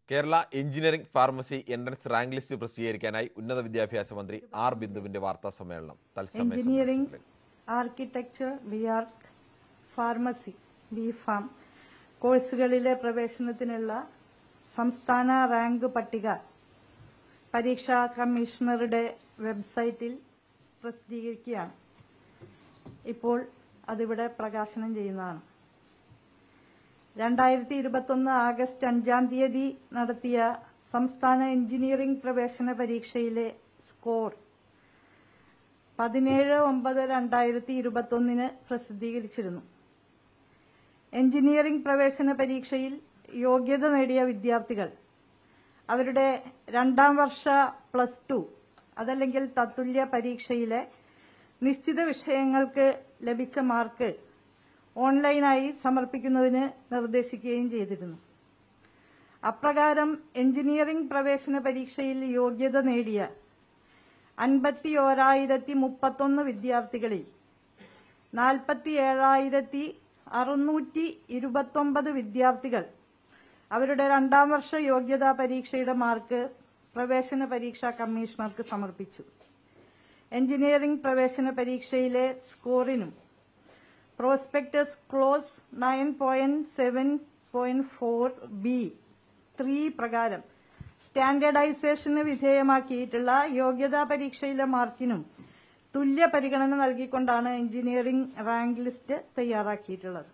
Kerala engineering pharmacy entrance rank list പ്രസിദ്ധീകരിക്കാനായി ഉന്നത വിദ്യാഭ്യാസ മന്ത്രി ആർ ബിന്ദുവിന്റെ വാർത്താ സമ്മേളനം തത്സമയ എഞ്ചിനീയറിംഗ് സംപ്രേഷണത്തിൽ. Architecture B Arch pharmacy B Pharm കോഴ്സുകളിലെ പ്രവേശനത്തിനുള്ള സംസ്ഥാന റാങ്ക് പട്ടിക പരീക്ഷാ കമ്മീഷണറുടെ വെബ്സൈറ്റിൽ പ്രസിദ്ധീകരിക്കുകയാണ് ഇപ്പോൾ അതിവിടെ പ്രകാശനം ചെയ്യുന്നതാണ് രണ്ടായിരത്തി ഇരുപത്തൊന്ന് ആഗസ്റ്റ് അഞ്ചാം തീയതി നടത്തിയ സംസ്ഥാന എഞ്ചിനീയറിംഗ് പ്രവേശന പരീക്ഷയിലെ സ്കോർ പതിനേഴ് ഒമ്പത് രണ്ടായിരത്തി ഇരുപത്തൊന്നിന് പ്രസിദ്ധീകരിച്ചിരുന്നു എഞ്ചിനീയറിംഗ് പ്രവേശന പരീക്ഷയിൽ യോഗ്യത നേടിയ വിദ്യാർത്ഥികൾ അവരുടെ രണ്ടാം വർഷ പ്ലസ് ടു അതല്ലെങ്കിൽ തത്തുല്യ പരീക്ഷയിലെ നിശ്ചിത വിഷയങ്ങൾക്ക് ലഭിച്ച മാർക്ക് ഓൺലൈനായി സമർപ്പിക്കുന്നതിന് നിർദ്ദേശിക്കുകയും ചെയ്തിരുന്നു അപ്രകാരം എഞ്ചിനീയറിംഗ് പ്രവേശന പരീക്ഷയിൽ യോഗ്യത നേടിയ അൻപത്തി ഓരായിരത്തി മുപ്പത്തൊന്ന് വിദ്യാർത്ഥികളിൽ നാൽപ്പത്തി ഏഴായിരത്തി അറുന്നൂറ്റി ഇരുപത്തൊമ്പത് വിദ്യാർത്ഥികൾ അവരുടെ രണ്ടാം വർഷ യോഗ്യതാ പരീക്ഷയുടെ മാർക്ക് പ്രവേശന പരീക്ഷാ കമ്മീഷണർക്ക് സമർപ്പിച്ചു എഞ്ചിനീയറിംഗ് പ്രവേശന പരീക്ഷയിലെ സ്കോറിനും prospectus clause nine point seven point four B three പ്രകാരം സ്റ്റാൻഡേർഡൈസേഷന് വിധേയമാക്കിയിട്ടുള്ള യോഗ്യതാ പരീക്ഷയിലെ മാർക്കിനും തുല്യ പരിഗണന നൽകിക്കൊണ്ടാണ് എഞ്ചിനീയറിംഗ് റാങ്ക് ലിസ്റ്റ് തയ്യാറാക്കിയിട്ടുള്ളത്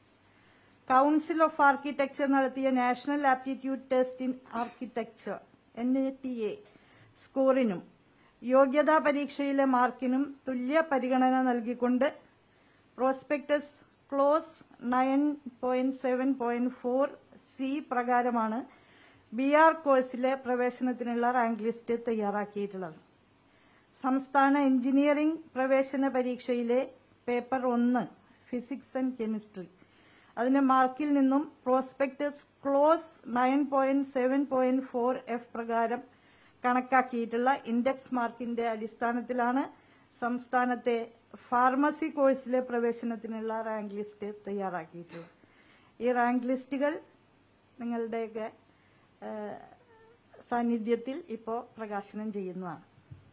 കൌൺസിൽ ഓഫ് ആർക്കിടെക്ചർ നടത്തിയ national aptitude test in architecture N A T A സ്കോറിനും യോഗ്യതാ പരീക്ഷയിലെ മാർക്കിനും തുല്യ പരിഗണന നൽകിക്കൊണ്ട് prospectus clause nine point seven point four C പ്രകാരമാണ് ബി ആർ കോഴ്സിലെ പ്രവേശനത്തിനുള്ള റാങ്ക് ലിസ്റ്റ് തയ്യാറാക്കിയിട്ടുള്ളത് സംസ്ഥാന എഞ്ചിനീയറിംഗ് പ്രവേശന പരീക്ഷയിലെ പേപ്പർ ഒന്ന് ഫിസിക്സ് ആൻഡ് കെമിസ്ട്രി അതിന്റെ മാർക്കിൽ നിന്നും prospectus clause nine point seven point four F പ്രകാരം കണക്കാക്കിയിട്ടുള്ള ഇൻഡെക്സ് മാർക്കിന്റെ അടിസ്ഥാനത്തിലാണ് സംസ്ഥാനത്തെ ഫാർമസി കോഴ്സിലെ പ്രവേശനത്തിനുള്ള റാങ്ക് ലിസ്റ്റ് തയ്യാറാക്കിയിട്ടുള്ളത് ഈ റാങ്ക് ലിസ്റ്റുകൾ നിങ്ങളുടെയൊക്കെ ഏഹ്, സാന്നിധ്യത്തിൽ ഇപ്പോൾ പ്രകാശനം ചെയ്യുന്നതാണ്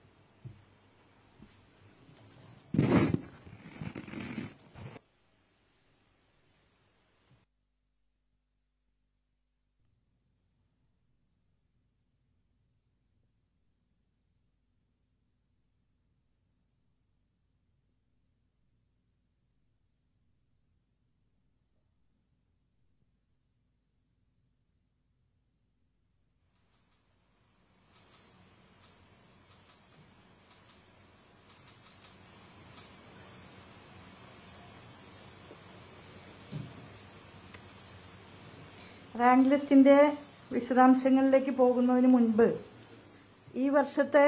റാങ്ക് ലിസ്റ്റിന്റെ വിശദാംശങ്ങളിലേക്ക് പോകുന്നതിന് മുൻപ് ഈ വർഷത്തെ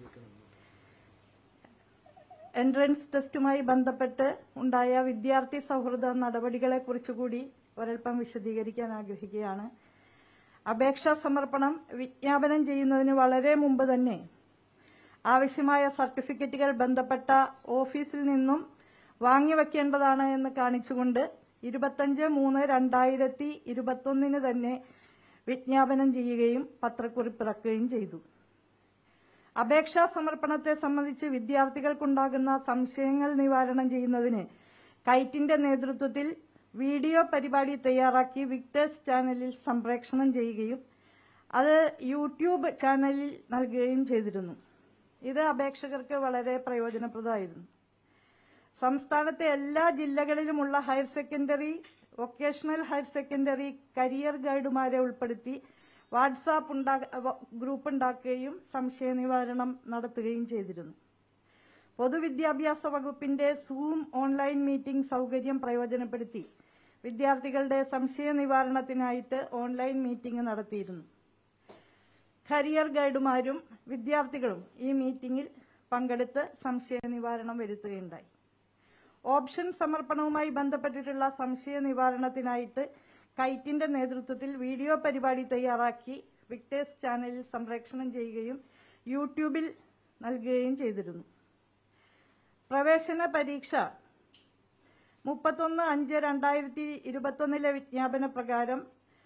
എൻട്രൻസ് ടെസ്റ്റുമായി ബന്ധപ്പെട്ട് ഉണ്ടായ വിദ്യാർത്ഥി സൗഹൃദ നടപടികളെ കുറിച്ചുകൂടി ഒരൽപ്പം വിശദീകരിക്കാൻ ആഗ്രഹിക്കുകയാണ് അപേക്ഷാ സമർപ്പണം വിജ്ഞാപനം ചെയ്യുന്നതിന് വളരെ മുമ്പ് തന്നെ ആവശ്യമായ സർട്ടിഫിക്കറ്റുകൾ ബന്ധപ്പെട്ട ഓഫീസിൽ നിന്നും വാങ്ങിവെക്കേണ്ടതാണ് എന്ന് കാണിച്ചുകൊണ്ട് ഇരുപത്തഞ്ച് മൂന്ന് രണ്ടായിരത്തി ഇരുപത്തൊന്നിന് തന്നെ വിജ്ഞാപനം ചെയ്യുകയും പത്രക്കുറിപ്പിറക്കുകയും ചെയ്തു അപേക്ഷാ സമർപ്പണത്തെ സംബന്ധിച്ച് വിദ്യാർത്ഥികൾക്കുണ്ടാകുന്ന സംശയങ്ങൾ നിവാരണം ചെയ്യുന്നതിന് കൈറ്റിന്റെ നേതൃത്വത്തിൽ വീഡിയോ പരിപാടി തയ്യാറാക്കി വിക്ടേഴ്സ് ചാനലിൽ സംപ്രേഷണം ചെയ്യുകയും അത് യൂട്യൂബ് ചാനലിൽ നൽകുകയും ചെയ്തിരുന്നു ഇത് അപേക്ഷകർക്ക് വളരെ പ്രയോജനപ്രദമായിരുന്നു സംസ്ഥാനത്തെ എല്ലാ ജില്ലകളിലുമുള്ള higher secondary vocational higher secondary career ഗൈഡുമാരെ ഉൾപ്പെടുത്തി വാട്സാപ്പ് ഉണ്ടാ- വ- ഗ്രൂപ്പ് ഉണ്ടാക്കുകയും സംശയ നിവാരണം നടത്തുകയും ചെയ്തിരുന്നു പൊതുവിദ്യാഭ്യാസ വകുപ്പിന്റെ സൂം ഓൺലൈൻ മീറ്റിംഗ് സൗകര്യം പ്രയോജനപ്പെടുത്തി വിദ്യാർത്ഥികളുടെ സംശയ നിവാരണത്തിനായിട്ട് ഓൺലൈൻ മീറ്റിംഗ് നടത്തിയിരുന്നു കരിയർ ഗൈഡുമാരും വിദ്യാർത്ഥികളും ഈ മീറ്റിംഗിൽ പങ്കെടുത്ത് സംശയ നിവാരണം വരുത്തുകയുണ്ടായി ഓപ്ഷൻ സമർപ്പണവുമായി ബന്ധപ്പെട്ടിട്ടുള്ള സംശയ നിവാരണത്തിനായിട്ട് കൈറ്റിന്റെ നേതൃത്വത്തിൽ വീഡിയോ പരിപാടി തയ്യാറാക്കി വിക്ടേഴ്സ് ചാനലിൽ സംപ്രേഷണം ചെയ്യുകയും യൂട്യൂബിൽ നൽകുകയും ചെയ്തിരുന്നു പ്രവേശന പരീക്ഷ മുപ്പത്തൊന്ന് അഞ്ച് രണ്ടായിരത്തി ഇരുപത്തൊന്നിലെ വിജ്ഞാപന പ്രകാരം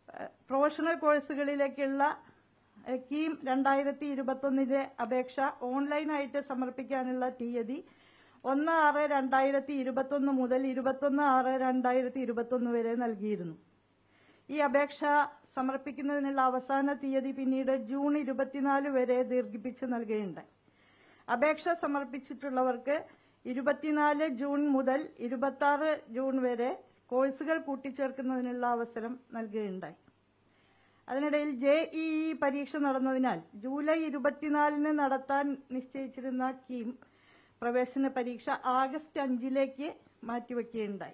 ഏഹ്, പ്രൊഫഷണൽ കോഴ്സുകളിലേക്കുള്ള ഏഹ്, കീം രണ്ടായിരത്തി ഇരുപത്തൊന്നിന്റെ അപേക്ഷ ഓൺലൈനായിട്ട് സമർപ്പിക്കാനുള്ള തീയതി ഒന്ന് ആറ് രണ്ടായിരത്തി ഇരുപത്തൊന്ന് മുതൽ ഇരുപത്തൊന്ന് ആറ് രണ്ടായിരത്തി ഇരുപത്തൊന്ന് വരെ നൽകിയിരുന്നു ഈ അപേക്ഷ സമർപ്പിക്കുന്നതിനുള്ള അവസാന തീയതി പിന്നീട് ജൂൺ ഇരുപത്തിനാല് വരെ ദീർഘിപ്പിച്ച് നൽകുകയുണ്ടായി അപേക്ഷ സമർപ്പിച്ചിട്ടുള്ളവർക്ക് ഇരുപത്തിനാല് ജൂൺ മുതൽ ഇരുപത്തി ആറ് ജൂൺ വരെ കോഴ്സുകൾ കൂട്ടിച്ചേർക്കുന്നതിനുള്ള അവസരം നൽകുകയുണ്ടായി അതിനിടയിൽ ജെ ഇ ഇ പരീക്ഷ നടന്നതിനാൽ ജൂലൈ ഇരുപത്തിനാലിന് നടത്താൻ നിശ്ചയിച്ചിരുന്ന കീം പ്രവേശന പരീക്ഷ ആഗസ്റ്റ് അഞ്ചിലേക്ക് മാറ്റിവെക്കുകയുണ്ടായി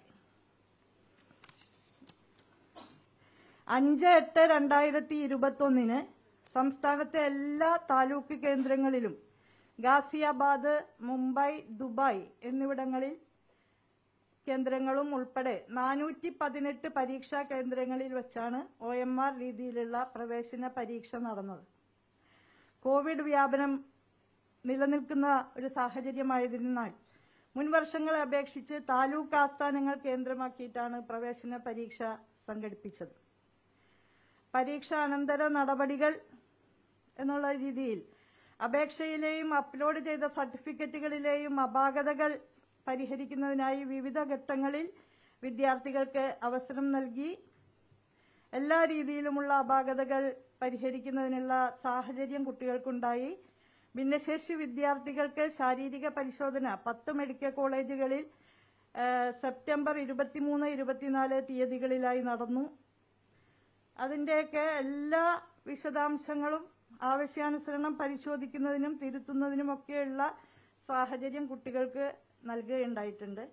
അഞ്ച് എട്ട് രണ്ടായിരത്തി ഇരുപത്തൊന്നിന് സംസ്ഥാനത്തെ എല്ലാ താലൂക്ക് കേന്ദ്രങ്ങളിലും ഗാസിയാബാദ് മുംബൈ ദുബായ് എന്നിവിടങ്ങളിൽ കേന്ദ്രങ്ങളും ഉൾപ്പെടെ നാനൂറ്റി പതിനെട്ട് പരീക്ഷാ കേന്ദ്രങ്ങളിൽ വെച്ചാണ് ഒ എം ആർ രീതിയിലുള്ള പ്രവേശന പരീക്ഷ നടന്നത് കോവിഡ് വ്യാപനം നിലനിൽക്കുന്ന ഒരു സാഹചര്യമായതിനാൽ മുൻ വർഷങ്ങളെ അപേക്ഷിച്ച് താലൂക്ക് ആസ്ഥാനങ്ങൾ കേന്ദ്രമാക്കിയിട്ടാണ് പ്രവേശന പരീക്ഷ സംഘടിപ്പിച്ചത് പരീക്ഷാനന്തര നടപടികൾ എന്നുള്ള രീതിയിൽ അപേക്ഷയിലെയും അപ്ലോഡ് ചെയ്ത സർട്ടിഫിക്കറ്റുകളിലെയും അപാകതകൾ പരിഹരിക്കുന്നതിനായി വിവിധ ഘട്ടങ്ങളിൽ വിദ്യാർത്ഥികൾക്ക് അവസരം നൽകി എല്ലാ രീതിയിലുമുള്ള അപാകതകൾ പരിഹരിക്കുന്നതിനുള്ള സാഹചര്യം കുട്ടികൾക്കുണ്ടായി ഭിന്നശേഷി വിദ്യാർത്ഥികൾക്ക് ശാരീരിക പരിശോധന പത്ത് മെഡിക്കൽ കോളേജുകളിൽ ആ, സെപ്റ്റംബർ ഇരുപത്തിമൂന്ന് ഇരുപത്തിനാല് തീയതികളിലായി നടന്നു അതിന്റെയൊക്കെ എല്ലാ വിശദാംശങ്ങളും ആവശ്യാനുസരണം പരിശോധിക്കുന്നതിനും തിരുത്തുന്നതിനുമൊക്കെയുള്ള സാഹചര്യം കുട്ടികൾക്ക് നൽകുകയുണ്ടായിട്ടുണ്ട്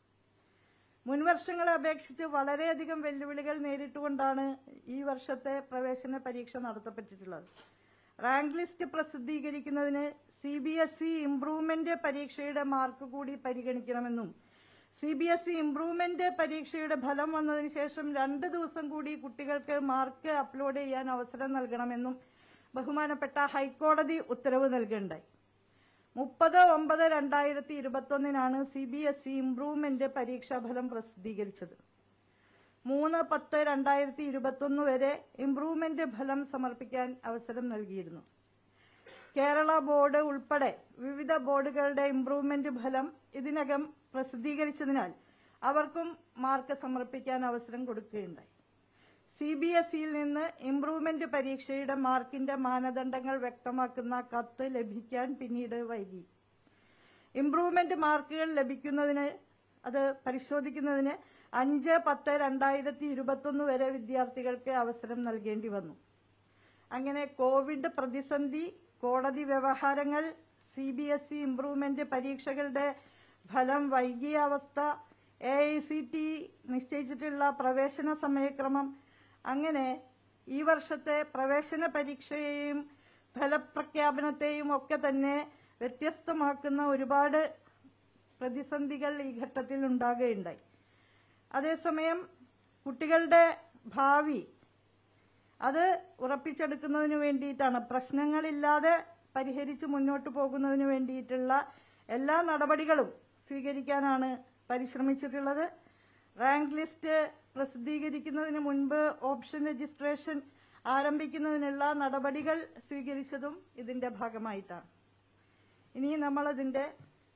മുൻവർഷങ്ങളെ അപേക്ഷിച്ച് വളരെയധികം വെല്ലുവിളികൾ നേരിട്ടുകൊണ്ടാണ് ഈ വർഷത്തെ പ്രവേശന പരീക്ഷ നടത്തപ്പെട്ടിട്ടുള്ളത് റാങ്ക് ലിസ്റ്റ് പ്രസിദ്ധീകരിക്കുന്നതിന് C B S E improvement പരീക്ഷയുടെ മാർക്ക് കൂടി പരിഗണിക്കണമെന്നും C B S E improvement പരീക്ഷയുടെ ഫലം വന്നതിന് ശേഷം രണ്ട് ദിവസം കൂടി കുട്ടികൾക്ക് മാർക്ക് അപ്ലോഡ് ചെയ്യാൻ അവസരം നൽകണമെന്നും ബഹുമാനപ്പെട്ട ഹൈക്കോടതി ഉത്തരവ് നൽകുകയുണ്ടായി മുപ്പത് ഒമ്പത് രണ്ടായിരത്തി ഇരുപത്തൊന്നിനാണ് C B S E improvement പരീക്ഷാഫലം പ്രസിദ്ധീകരിച്ചത് മൂന്ന് പത്ത് രണ്ടായിരത്തി ഇരുപത്തൊന്ന് വരെ ഇംപ്രൂവ്മെന്റ് ഫലം സമർപ്പിക്കാൻ അവസരം നൽകിയിരുന്നു കേരള ബോർഡ് ഉൾപ്പെടെ വിവിധ ബോർഡുകളുടെ ഇംപ്രൂവ്മെന്റ് ഫലം ഇതിനകം പ്രസിദ്ധീകരിച്ചതിനാൽ അവർക്കും മാർക്ക് സമർപ്പിക്കാൻ അവസരം കൊടുക്കുകയുണ്ടായി സി ബി എസ് ഇയിൽ നിന്ന് ഇംപ്രൂവ്മെന്റ് പരീക്ഷയുടെ മാർക്കിന്റെ മാനദണ്ഡങ്ങൾ വ്യക്തമാക്കുന്ന കത്ത് ലഭിക്കാൻ പിന്നീട് വൈകി ഇംപ്രൂവ്മെന്റ് മാർക്കുകൾ ലഭിക്കുന്നതിന് അത് പരിശോധിക്കുന്നതിന് അഞ്ച് പത്ത് രണ്ടായിരത്തി ഇരുപത്തൊന്ന് വരെ വിദ്യാർത്ഥികൾക്ക് അവസരം നൽകേണ്ടി വന്നു അങ്ങനെ കോവിഡ് പ്രതിസന്ധി കോടതി വ്യവഹാരങ്ങൾ C B S E improvement പരീക്ഷകളുടെ ഫലം വൈകിയ അവസ്ഥ എ ഐ സി ടി നിശ്ചയിച്ചിട്ടുള്ള പ്രവേശന സമയക്രമം അങ്ങനെ ഈ വർഷത്തെ പ്രവേശന പരീക്ഷയെയും ഫലപ്രഖ്യാപനത്തെയും ഒക്കെ തന്നെ വ്യത്യസ്തമാക്കുന്ന ഒരുപാട് പ്രതിസന്ധികൾ ഈ ഘട്ടത്തിൽ ഉണ്ടാകുകയുണ്ടായി അതേസമയം കുട്ടികളുടെ ഭാവി അത് ഉറപ്പിച്ചെടുക്കുന്നതിന് വേണ്ടിയിട്ടാണ് പ്രശ്നങ്ങളില്ലാതെ പരിഹരിച്ച് മുന്നോട്ട് പോകുന്നതിന് വേണ്ടിയിട്ടുള്ള എല്ലാ നടപടികളും സ്വീകരിക്കാനാണ് പരിശ്രമിച്ചിട്ടുള്ളത് റാങ്ക് ലിസ്റ്റ് പ്രസിദ്ധീകരിക്കുന്നതിന് മുൻപ് ഓപ്ഷൻ രജിസ്ട്രേഷൻ ആരംഭിക്കുന്നതിനുള്ള നടപടികൾ സ്വീകരിച്ചതും ഇതിന്റെ ഭാഗമായിട്ടാണ് ഇനി നമ്മൾ അതിന്റെ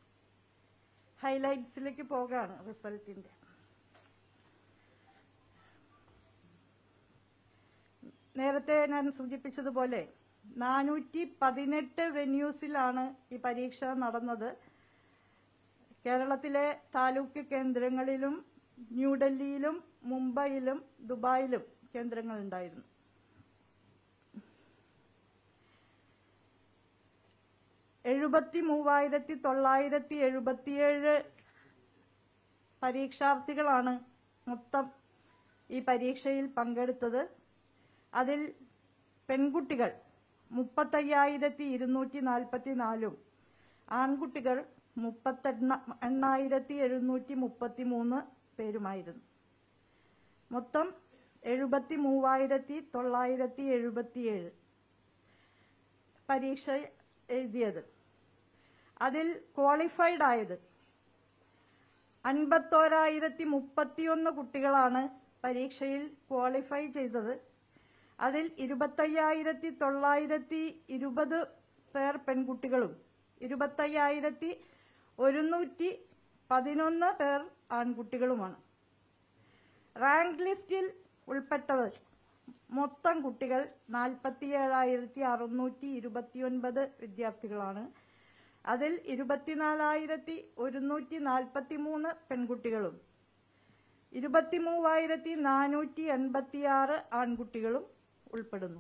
ഹൈലൈറ്റ്സിലേക്ക് പോകാണ് റിസൾട്ടിന്റെ നേരത്തെ ഞാൻ സൂചിപ്പിച്ചതുപോലെ നാനൂറ്റി പതിനെട്ട് വെന്യൂസിലാണ് ഈ പരീക്ഷ നടന്നത് കേരളത്തിലെ താലൂക്ക് കേന്ദ്രങ്ങളിലും ന്യൂഡൽഹിയിലും മുംബൈയിലും ദുബായിലും കേന്ദ്രങ്ങളുണ്ടായിരുന്നു എഴുപത്തി മൂവായിരത്തി തൊള്ളായിരത്തി എഴുപത്തിയേഴ് പരീക്ഷാർത്ഥികളാണ് മൊത്തം ഈ പരീക്ഷയിൽ പങ്കെടുത്തത് അതിൽ പെൺകുട്ടികൾ മുപ്പത്തയ്യായിരത്തി ഇരുന്നൂറ്റി നാൽപ്പത്തി നാലും ആൺകുട്ടികൾ മുപ്പത്തെണ്ണ എണ്ണായിരത്തി എഴുന്നൂറ്റി മുപ്പത്തി മൂന്ന് പേരുമായിരുന്നു മൊത്തം എഴുപത്തി മൂവായിരത്തി തൊള്ളായിരത്തി എഴുപത്തിയേഴ് പരീക്ഷ എഴുതിയത് അതിൽ ക്വാളിഫൈഡ് ആയത് അൻപത്തോരായിരത്തി മുപ്പത്തിയൊന്ന് കുട്ടികളാണ് പരീക്ഷയിൽ ക്വാളിഫൈ ചെയ്തത് അതിൽ ഇരുപത്തയ്യായിരത്തി തൊള്ളായിരത്തി ഇരുപത് പേർ പെൺകുട്ടികളും ഇരുപത്തയ്യായിരത്തി ഒരുന്നൂറ്റി പതിനൊന്ന് പേർ ആൺകുട്ടികളുമാണ് റാങ്ക് ലിസ്റ്റിൽ ഉൾപ്പെട്ടവർ മൊത്തം കുട്ടികൾ നാൽപ്പത്തിയേഴായിരത്തി അറുന്നൂറ്റി ഇരുപത്തിയൊൻപത് വിദ്യാർത്ഥികളാണ് അതിൽ ഇരുപത്തിനാലായിരത്തി ഒരുന്നൂറ്റി നാൽപ്പത്തി മൂന്ന് പെൺകുട്ടികളും ഇരുപത്തിമൂവായിരത്തി നാനൂറ്റി എൺപത്തിയാറ് ആൺകുട്ടികളും ഉൾപ്പെടുന്നു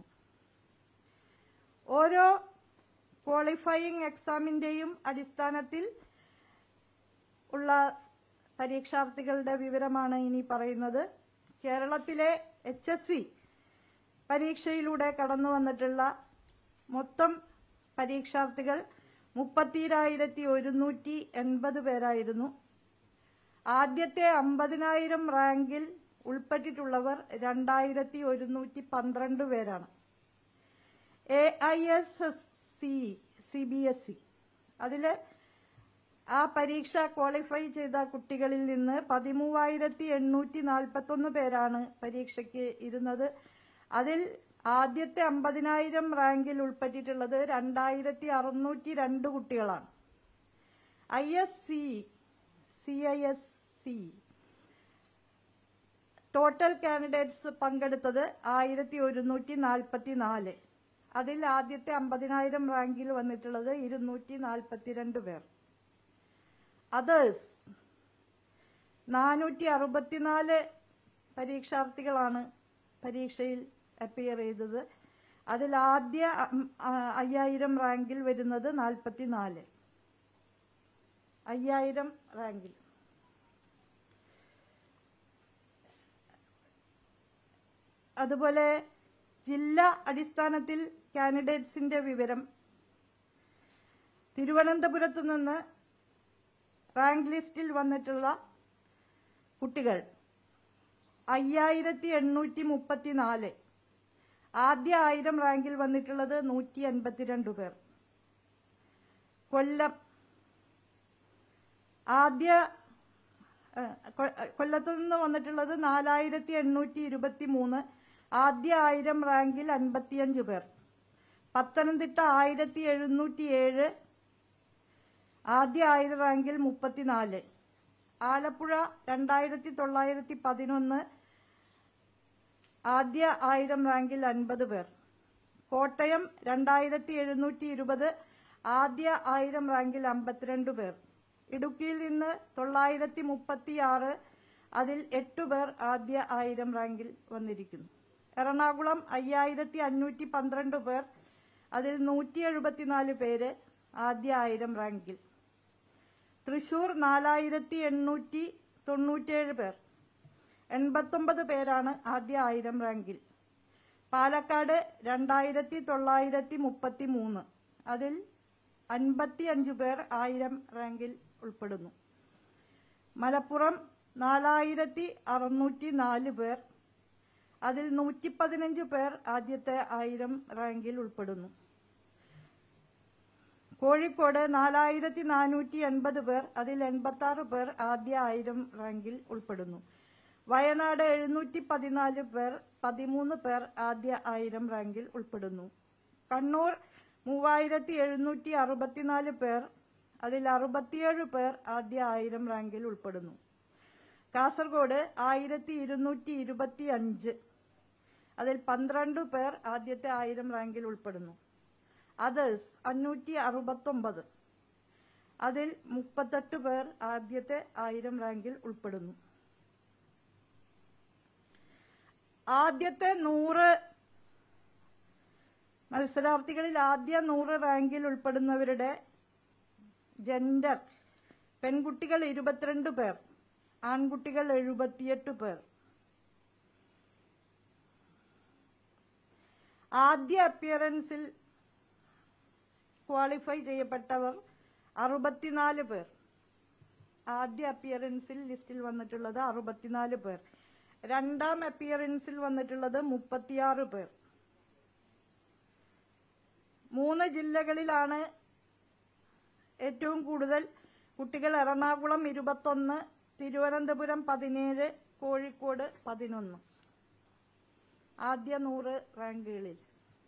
ഓരോ ക്വാളിഫയിങ് എക്സാമിന്റെയും അടിസ്ഥാനത്തിൽ ഉള്ള പരീക്ഷാർത്ഥികളുടെ വിവരമാണ് ഇനി പറയുന്നത് കേരളത്തിലെ എച്ച് എസ് സി പരീക്ഷയിലൂടെ കടന്നു വന്നിട്ടുള്ള മൊത്തം പരീക്ഷാർത്ഥികൾ മുപ്പത്തിരായിരത്തി ഒരുന്നൂറ്റി എൺപത് പേരായിരുന്നു ആദ്യത്തെ അമ്പതിനായിരം റാങ്കിൽ ഉൾപ്പെട്ടിട്ടുള്ളവർ രണ്ടായിരത്തി ഒരുന്നൂറ്റി പന്ത്രണ്ട് പേരാണ് A I S S C C B S C അതിൽ ആ പരീക്ഷ ക്വാളിഫൈ ചെയ്ത കുട്ടികളിൽ നിന്ന് പതിമൂവായിരത്തി എണ്ണൂറ്റി നാൽപ്പത്തൊന്ന് പേരാണ് പരീക്ഷയ്ക്ക് ഇരുന്നത് അതിൽ ആദ്യത്തെ അമ്പതിനായിരം റാങ്കിൽ ഉൾപ്പെട്ടിട്ടുള്ളത് രണ്ടായിരത്തി അറുന്നൂറ്റി രണ്ട് കുട്ടികളാണ് I S C C I S C total candidates പങ്കെടുത്തത് ആയിരത്തി ഒരുന്നൂറ്റി നാൽപ്പത്തി നാല് അതിൽ ആദ്യത്തെ അമ്പതിനായിരം റാങ്കിൽ വന്നിട്ടുള്ളത് ഇരുന്നൂറ്റി നാൽപ്പത്തിരണ്ട് പേർ അതേഴ്സ് നാനൂറ്റി അറുപത്തിനാല് പരീക്ഷാർത്ഥികളാണ് പരീക്ഷയിൽ അപ്പിയർ ചെയ്തത് അതിൽ ആദ്യ അം, ആ, അയ്യായിരം റാങ്കിൽ വരുന്നത് നാൽപ്പത്തിനാല് അയ്യായിരം റാങ്കിൽ അതുപോലെ ജില്ലാ അടിസ്ഥാനത്തിൽ കാൻഡിഡേറ്റ്സിന്റെ വിവരം തിരുവനന്തപുരത്ത് നിന്ന് റാങ്ക് ലിസ്റ്റിൽ വന്നിട്ടുള്ള കുട്ടികൾ അയ്യായിരത്തി എണ്ണൂറ്റി മുപ്പത്തിനാല് ആദ്യ ആയിരം റാങ്കിൽ വന്നിട്ടുള്ളത് നൂറ്റി എൺപത്തിരണ്ട് പേർ കൊല്ലം ആദ്യ ഏഹ്, കൊ- കൊല്ലത്ത് നിന്ന് വന്നിട്ടുള്ളത് നാലായിരത്തി എണ്ണൂറ്റി ഇരുപത്തി മൂന്ന് ആദ്യ ആയിരം റാങ്കിൽ അൻപത്തിയഞ്ച് പേർ പത്തനംതിട്ട ആയിരത്തി എഴുന്നൂറ്റി ഏഴ് ആദ്യ ആയിരം റാങ്കിൽ മുപ്പത്തിനാല് ആലപ്പുഴ രണ്ടായിരത്തി തൊള്ളായിരത്തി പതിനൊന്ന് ആദ്യ ആയിരം റാങ്കിൽ അൻപത് പേർ കോട്ടയം രണ്ടായിരത്തി എഴുന്നൂറ്റി ഇരുപത് ആദ്യ ആയിരം റാങ്കിൽ അമ്പത്തിരണ്ട് പേർ ഇടുക്കിയിൽ നിന്ന് തൊള്ളായിരത്തി മുപ്പത്തി ആറ് അതിൽ എട്ടു പേർ ആദ്യ ആയിരം റാങ്കിൽ വന്നിരിക്കുന്നു എറണാകുളം അയ്യായിരത്തി അഞ്ഞൂറ്റി പന്ത്രണ്ട് പേർ അതിൽ നൂറ്റി എഴുപത്തിനാല് പേര് ആദ്യ ആയിരം റാങ്കിൽ തൃശൂർ നാലായിരത്തി എണ്ണൂറ്റി തൊണ്ണൂറ്റേഴ് പേർ എൺപത്തൊമ്പത് പേരാണ് ആദ്യ ആയിരം റാങ്കിൽ പാലക്കാട് രണ്ടായിരത്തി തൊള്ളായിരത്തി മുപ്പത്തി മൂന്ന് അതിൽ അൻപത്തി അഞ്ച് പേർ ആയിരം റാങ്കിൽ ഉൾപ്പെടുന്നു മലപ്പുറം നാലായിരത്തി അറുന്നൂറ്റി നാല് പേർ അതിൽ നൂറ്റി പതിനഞ്ച് പേർ ആദ്യത്തെ ആയിരം റാങ്കിൽ ഉൾപ്പെടുന്നു കോഴിക്കോട് നാലായിരത്തി നാനൂറ്റി എൺപത് പേർ അതിൽ എൺപത്തി ആറ് പേർ ആദ്യ ആയിരം റാങ്കിൽ ഉൾപ്പെടുന്നു വയനാട് എഴുന്നൂറ്റി പതിനാല് പേർ പതിമൂന്ന് പേർ ആദ്യ ആയിരം റാങ്കിൽ ഉൾപ്പെടുന്നു കണ്ണൂർ മൂവായിരത്തി എഴുന്നൂറ്റി അറുപത്തിനാല് പേർ അതിൽ അറുപത്തിയേഴ് പേർ ആദ്യ ആയിരം റാങ്കിൽ ഉൾപ്പെടുന്നു കാസർഗോഡ് ആയിരത്തി ഇരുന്നൂറ്റി ഇരുപത്തി അഞ്ച് അതിൽ പന്ത്രണ്ട് പേർ ആദ്യത്തെ ആയിരം റാങ്കിൽ ഉൾപ്പെടുന്നു അതേഴ്സ് അഞ്ഞൂറ്റി അറുപത്തൊമ്പത് അതിൽ മുപ്പത്തെട്ട് പേർ ആദ്യത്തെ ആയിരം റാങ്കിൽ ഉൾപ്പെടുന്നു ആദ്യത്തെ നൂറ് മത്സരാർത്ഥികളിൽ ആദ്യ നൂറ് റാങ്കിൽ ഉൾപ്പെടുന്നവരുടെ ജെൻഡർ പെൺകുട്ടികൾ ഇരുപത്തിരണ്ട് പേർ ആൺകുട്ടികൾ എഴുപത്തിയെട്ട് പേർ ആദ്യ അപ്പിയറൻസിൽ ക്വാളിഫൈ ചെയ്യപ്പെട്ടവർ അറുപത്തിനാല് പേർ ആദ്യ അപ്പിയറൻസിൽ ലിസ്റ്റിൽ വന്നിട്ടുള്ളത് അറുപത്തിനാല് പേർ രണ്ടാം അപ്പിയറൻസിൽ വന്നിട്ടുള്ളത് മുപ്പത്തിയാറ് പേർ മൂന്ന് ജില്ലകളിലാണ് ഏറ്റവും കൂടുതൽ കുട്ടികൾ എറണാകുളം ഇരുപത്തൊന്ന് തിരുവനന്തപുരം പതിനേഴ് കോഴിക്കോട് പതിനൊന്ന് ആദ്യ നൂറ് റാങ്കുകളിൽ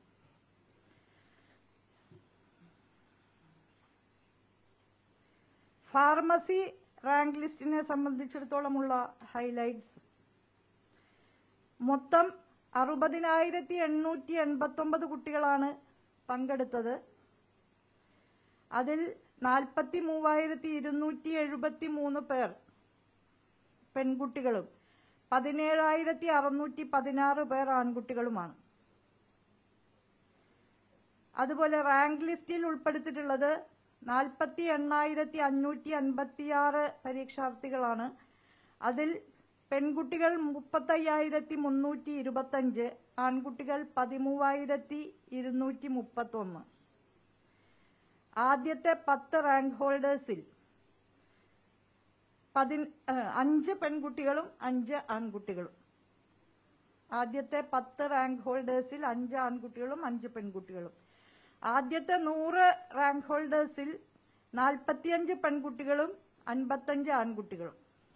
ഫാർമസി റാങ്ക് ലിസ്റ്റിനെ സംബന്ധിച്ചിടത്തോളമുള്ള ഹൈലൈറ്റ്സ് മൊത്തം അറുപതിനായിരത്തി എണ്ണൂറ്റി എൺപത്തി ഒമ്പത് കുട്ടികളാണ് പങ്കെടുത്തത് അതിൽ നാൽപ്പത്തി മൂവായിരത്തി ഇരുന്നൂറ്റി എഴുപത്തി മൂന്ന് പേർ പെൺകുട്ടികളും പതിനേഴായിരത്തി അറുന്നൂറ്റി പതിനാറ് പേർ ആൺകുട്ടികളുമാണ് അതുപോലെ റാങ്ക് ലിസ്റ്റിൽ ഉൾപ്പെടുത്തിയിട്ടുള്ളത് നാൽപ്പത്തി എണ്ണായിരത്തി അഞ്ഞൂറ്റി അൻപത്തിയാറ് പരീക്ഷാർത്ഥികളാണ് അതിൽ പെൺകുട്ടികൾ മുപ്പത്തയ്യായിരത്തി മുന്നൂറ്റി ഇരുപത്തഞ്ച് ആൺകുട്ടികൾ പതിമൂവായിരത്തി ഇരുന്നൂറ്റി മുപ്പത്തൊന്ന് ആദ്യത്തെ പത്ത് റാങ്ക് ഹോൾഡേഴ്സിൽ പതി അഞ്ച് പെൺകുട്ടികളും അഞ്ച് ആൺകുട്ടികളും ആദ്യത്തെ പത്ത് റാങ്ക് ഹോൾഡേഴ്സിൽ അഞ്ച് ആൺകുട്ടികളും അഞ്ച് പെൺകുട്ടികളും ആദ്യത്തെ നൂറ് റാങ്ക് ഹോൾഡേഴ്സിൽ നാൽപ്പത്തിയഞ്ച് പെൺകുട്ടികളും അൻപത്തഞ്ച് ആൺകുട്ടികളും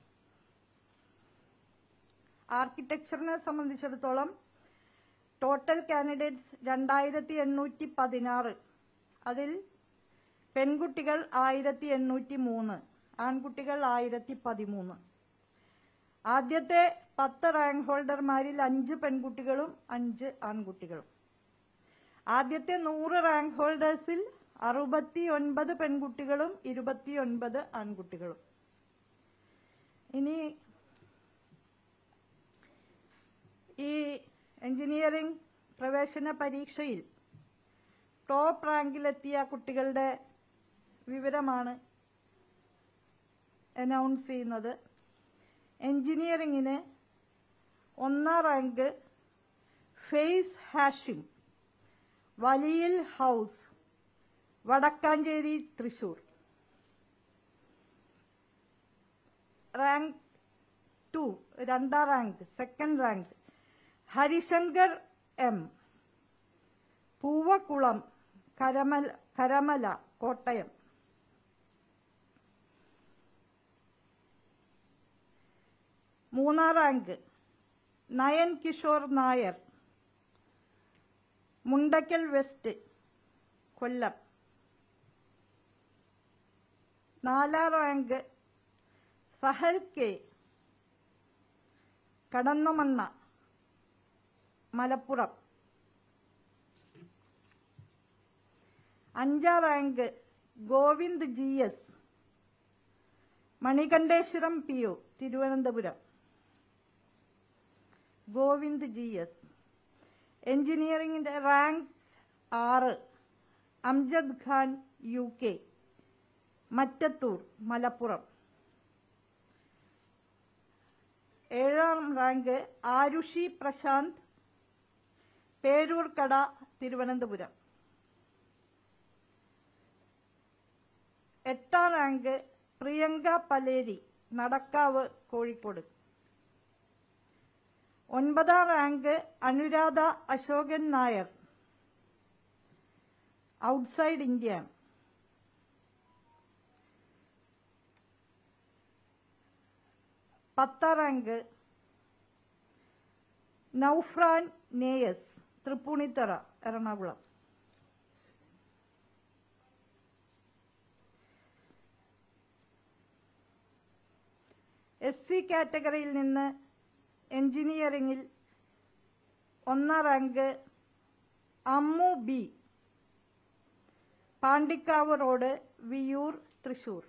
ആർക്കിടെക്ചറിനെ സംബന്ധിച്ചിടത്തോളം ടോട്ടൽ കാൻഡിഡേറ്റ്സ് രണ്ടായിരത്തി എണ്ണൂറ്റി പതിനാറ് അതിൽ പെൺകുട്ടികൾ ആയിരത്തി എണ്ണൂറ്റി മൂന്ന് ആൺകുട്ടികൾ ആയിരത്തി പതിമൂന്ന് ആദ്യത്തെ പത്ത് റാങ്ക് ഹോൾഡർമാരിൽ അഞ്ച് പെൺകുട്ടികളും അഞ്ച് ആൺകുട്ടികളും ആദ്യത്തെ നൂറ് റാങ്ക് ഹോൾഡേഴ്സിൽ അറുപത്തി ഒൻപത് പെൺകുട്ടികളും ഇരുപത്തിയൊൻപത് ആൺകുട്ടികളും ഇനി ഈ എഞ്ചിനീയറിംഗ് പ്രവേശന പരീക്ഷയിൽ ടോപ്പ് റാങ്കിലെത്തിയ കുട്ടികളുടെ വിവരമാണ് അനൗൺസ് ചെയ്യുന്നത് എഞ്ചിനീയറിംഗിന് ഒന്നാം rank Fayas Hashim Valiyil house Vadakkanchery Thrissur rank two രണ്ടാം rank second rank Harishankar M Poovakkulam Karamala Karamala Kottayam മൂന്നാം റാങ്ക് നയൻ കിഷോർ നായർ മുണ്ടക്കൽ വെസ്റ്റ് കൊല്ലം നാലാം റാങ്ക് സഹൽ കെ കടന്നമണ്ണ മലപ്പുറം അഞ്ചാം rank Govind G S Manikandeswaram P O Thiruvananthapuram Govind G S എഞ്ചിനീയറിംഗിന്റെ റാങ്ക് ആറ് അംജദ് ഖാൻ യു കെ മറ്റത്തൂർ മലപ്പുറം ഏഴാം റാങ്ക് ആരുഷി പ്രശാന്ത് പേരൂർക്കട തിരുവനന്തപുരം എട്ടാം റാങ്ക് പ്രിയങ്ക പലേരി നടക്കാവ് കോഴിക്കോട് ഒൻപതാം rank Anuradha Ashokan Nair outside India പത്താം rank Naufran Neyas Thripunithura Ernakulam S C കാറ്റഗറിയിൽ നിന്ന് എഞ്ചിനീയറിംഗിൽ ഒന്നാം rank Ammu B Pandikkavu road Viyyur Thrissur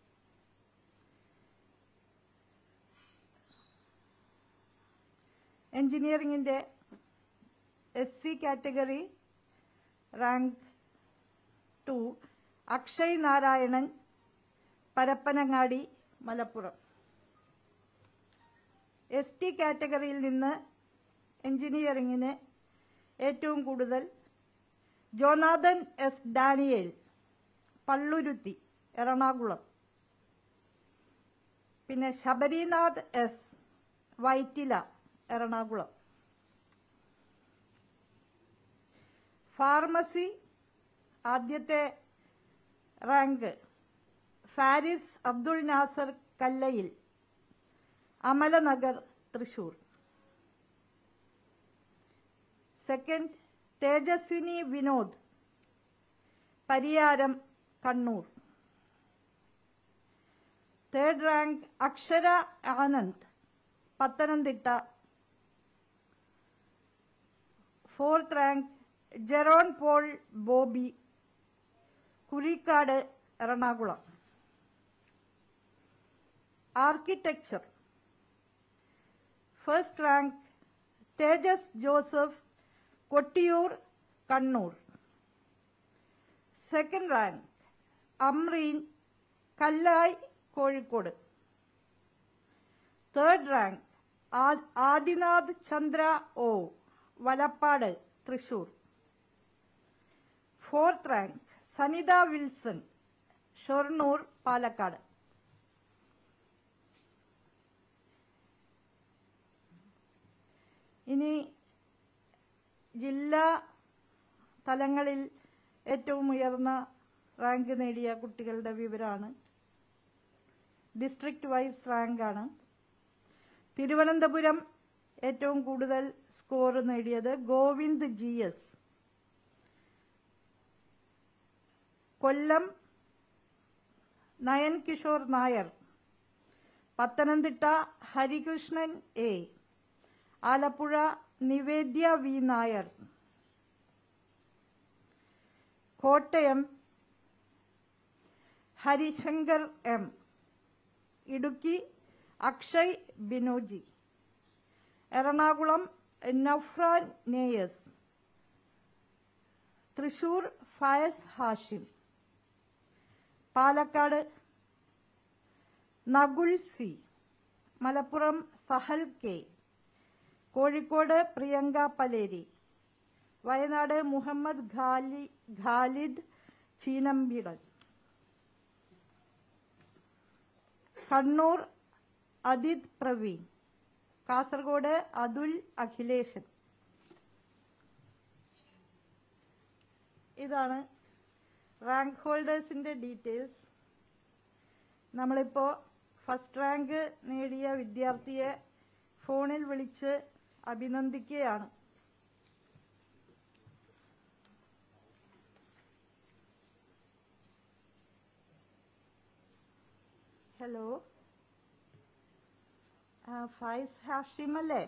എഞ്ചിനീയറിംഗിന്റെ S C category rank two Akshay Narayanan Parappanangadi Malappuram S T കാറ്റഗറിയിൽ നിന്ന് എഞ്ചിനീയറിംഗിന് ഏറ്റവും കൂടുതൽ Jonathan S Daniel Palluruthy Ernakulam പിന്നെ ശബരിനാഥ് എസ് വൈറ്റില എറണാകുളം ഫാർമസി ആദ്യത്തെ rank Faris Abdul Nasar Kallayil Amalanagar Thrissur second Tejaswini Vinod Pariyaram Kannur third rank അക്ഷര Anand Pathanamthitta fourth rank Jeron Paul Bobby Kurikkad Ernakulam architecture first rank Tejas Joseph Kottiyoor Kannur second rank Amreen Kallai Kozhikode third rank ആ- Adinath Chandra O Valappad Thrissur fourth rank Sanitha Wilson Shoranur Palakkad ഇനി ജില്ലാ തലങ്ങളിൽ ഏറ്റവും ഉയർന്ന റാങ്ക് നേടിയ കുട്ടികളുടെ വിവരമാണ് ഡിസ്ട്രിക്ട് വൈസ് റാങ്കാണ് തിരുവനന്തപുരം ഏറ്റവും കൂടുതൽ സ്കോർ നേടിയത് Govind G S Kollam Nayan Kishore Nair Pathanamthitta Harikrishnan A Alappuzha Nivedya V Nair Kottayam Harishankar M Idukki Akshay Binoji Ernakulam Nafran Neyas Thrissur Fayas Hashim Palakkad Nakul C Malappuram Sahal K Kozhikode Priyanka Paleri Wayanad Muhammad ഖാലി ഖാലിദ് ചീനമ്പിടൽ കണ്ണൂർ അദിത് പ്രവീൺ കാസർഗോഡ് അതുൽ അഖിലേഷൻ ഇതാണ് റാങ്ക് ഹോൾഡേഴ്സിന്റെ ഡീറ്റെയിൽസ് നമ്മളിപ്പോൾ ഫസ്റ്റ് റാങ്ക് നേടിയ വിദ്യാർത്ഥിയെ ഫോണിൽ വിളിച്ച് അഭിനന്ദിക്കുകയാണ് ഹലോ ആ, ഫൈസ് ഹാഷിം അല്ലേ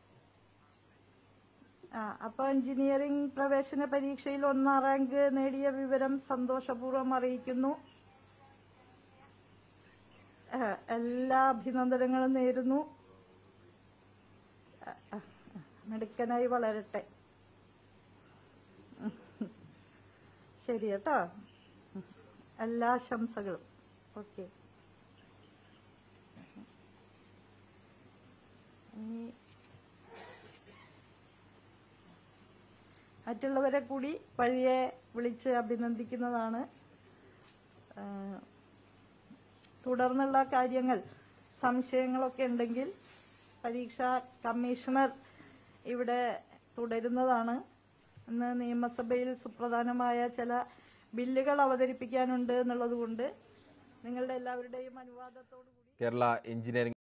ആ അപ്പോൾ എഞ്ചിനീയറിംഗ് പ്രവേശന പരീക്ഷയിൽ ഒന്നാം റാങ്ക് നേടിയ വിവരം സന്തോഷപൂർവ്വം അറിയിക്കുന്നു ആ, എല്ലാ അഭിനന്ദനങ്ങളും നേരുന്നു ആ, ആ, മിടുക്കനായി വളരട്ടെ ശരി കേട്ടോ എല്ലാ ആശംസകളും ഓക്കെ ഇനി മറ്റുള്ളവരെ കൂടി വഴിയെ വിളിച്ച് അഭിനന്ദിക്കുന്നതാണ് ആ, തുടർന്നുള്ള കാര്യങ്ങൾ സംശയങ്ങളൊക്കെ ഉണ്ടെങ്കിൽ പരീക്ഷാ കമ്മീഷണർ ഇവിടെ തുടരുന്നതാണ് ഇന്ന് നിയമസഭയിൽ സുപ്രധാനമായ ചില ബില്ലുകൾ അവതരിപ്പിക്കാനുണ്ട് എന്നുള്ളതുകൊണ്ട് നിങ്ങളുടെ എല്ലാവരുടെയും അനുവാദത്തോടു കൂടി കേരള എഞ്ചിനീയറിംഗ്